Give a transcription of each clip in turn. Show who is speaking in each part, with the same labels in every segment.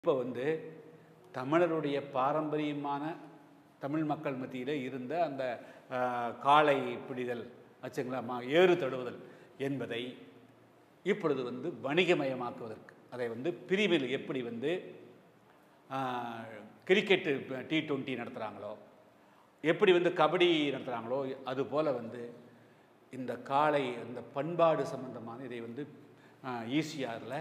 Speaker 1: இப்போ வந்து தமிழருடைய பாரம்பரியமான தமிழ் மக்கள் மத்தியில் இருந்த அந்த ஆஹ், காளை பிடிதல் வச்சுங்களா மா- ஏறு தழுவுதல் என்பதை இப்பொழுது வந்து வணிகமயமாக்குவதற்கு அதை வந்து பிரிவில் எப்படி வந்து கிரிக்கெட்டு டி டுவெண்ட்டி நடத்துகிறாங்களோ எப்படி வந்து கபடி நடத்துகிறாங்களோ அதுபோல் வந்து இந்த காளை இந்த பண்பாடு சம்பந்தமான இதை வந்து ஈசிஆரில்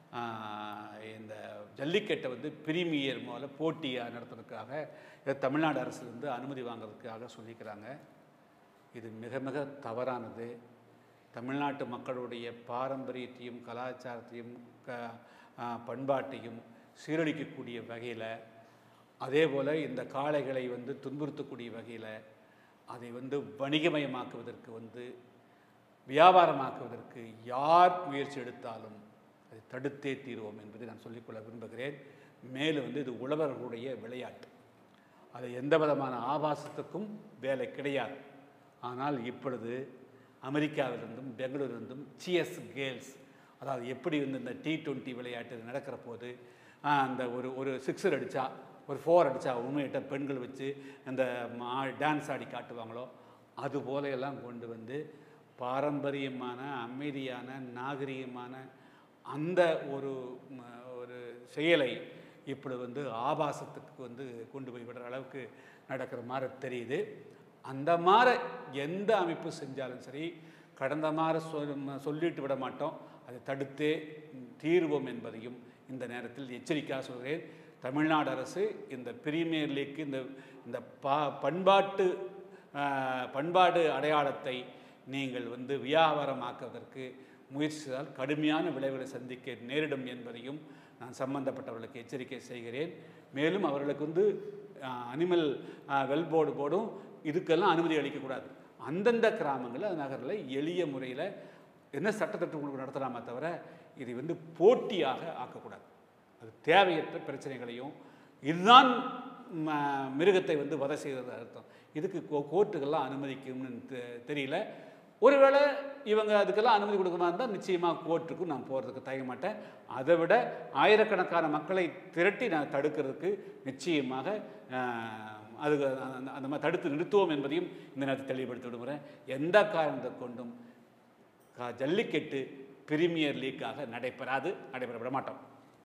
Speaker 1: இந்த ஜல்லிக்கட்டை வந்து பிரீமியர் மூலம் போட்டியாக நடத்துறதுக்காக இதை தமிழ்நாடு அரசுலேருந்து அனுமதி வாங்குறதுக்காக சொல்லிக்கிறாங்க இது மிக மிக தவறானது தமிழ்நாட்டு மக்களுடைய பாரம்பரியத்தையும் கலாச்சாரத்தையும் க ஆ, பண்பாட்டையும் சீரழிக்கக்கூடிய வகையில் அதே போல் இந்த காளைகளை வந்து துன்புறுத்தக்கூடிய வகையில் அதை வந்து வணிகமயமாக்குவதற்கு வந்து வியாபாரமாக்குவதற்கு யார் முயற்சி எடுத்தாலும் அதை தடுத்தே தீர்வோம் என்பதை நான் சொல்லிக்கொள்ள விரும்புகிறேன் மேலும் வந்து இது உழவர்களுடைய விளையாட்டு அது எந்த விதமான ஆபாசத்துக்கும் வேலை கிடையாது ஆனால் இப்பொழுது அமெரிக்காவிலிருந்தும் பெங்களூரிலிருந்தும் சிஎஸ் கேர்ள்ஸ் அதாவது எப்படி வந்து இந்த டி டுவெண்ட்டி விளையாட்டு நடக்கிற போது ஆஹ், அந்த ஒரு ஒரு சிக்ஸர் அடித்தா ஒரு ஃபோர் அடித்தா உண்மையிட்ட பெண்கள் வச்சு அந்த டான்ஸ் ஆடி காட்டுவாங்களோ அது போல எல்லாம் கொண்டு வந்து பாரம்பரியமான அமைதியான நாகரிகமான அந்த ஒரு ம, ஒரு செயலை இப்படி வந்து ஆபாசத்துக்கு வந்து கொண்டு போய் விடுற அளவுக்கு நடக்கிற மாதிரி தெரியுது அந்த மாதிரி எந்த அமைப்பு செஞ்சாலும் சரி கடந்த மாதிரி சொல் சொல்லிட்டு விட மாட்டோம் அதை தடுத்தே தீர்வோம் என்பதையும் இந்த நேரத்தில் எச்சரிக்கையாக சொல்கிறேன் தமிழ்நாடு அரசு இந்த பிரீமியர் லீக் இந்த இந்த பா பண்பாட்டு ஆஹ், பண்பாடு அடையாளத்தை நீங்கள் வந்து வியாபாரமாக்குவதற்கு முயற்சி செய்தால் கடுமையான விளைவுகளை சந்திக்க நேரிடும் என்பதையும் நான் சம்பந்தப்பட்டவர்களுக்கு எச்சரிக்கை செய்கிறேன் மேலும் அவர்களுக்கு வந்து அனிமல் வெல் போர்டு போர்டும் இதுக்கெல்லாம் அனுமதி அளிக்கக்கூடாது அந்தந்த கிராமங்களில் நகரில் எளிய முறையில் என்ன சட்டத்திட்டம் உங்களுக்கு நடத்தலாமே தவிர இதை வந்து போட்டியாக ஆக்கக்கூடாது அது தேவையற்ற பிரச்சனைகளையும் இதுதான் ம- மிருகத்தை வந்து வதை செய்கிறது அர்த்தம் இதுக்கு கோ கோர்ட்டுகள்லாம் அனுமதிக்கும்னு தெ- தெரியல ஒருவேளை இவங்க அதுக்கெல்லாம் அனுமதி கொடுக்குமா இருந்தால் நிச்சயமாக கோர்ட்டுக்கும் நான் போகிறதுக்கு தயங்க மாட்டேன் அதை விட ஆயிரக்கணக்கான மக்களை திரட்டி நான் தடுக்கிறதுக்கு நிச்சயமாக ஆஹ், அது அந்த- அந்த மாதிரி தடுத்து நிறுத்துவோம் என்பதையும் இந்த நேரத்தில் தெளிவுபடுத்தி விடுகிறேன் எந்த காரணத்தை கொண்டும் க- ஜல்லிக்கட்டு பிரீமியர் லீக்காக நடைபெறாது நடைபெற விட மாட்டோம்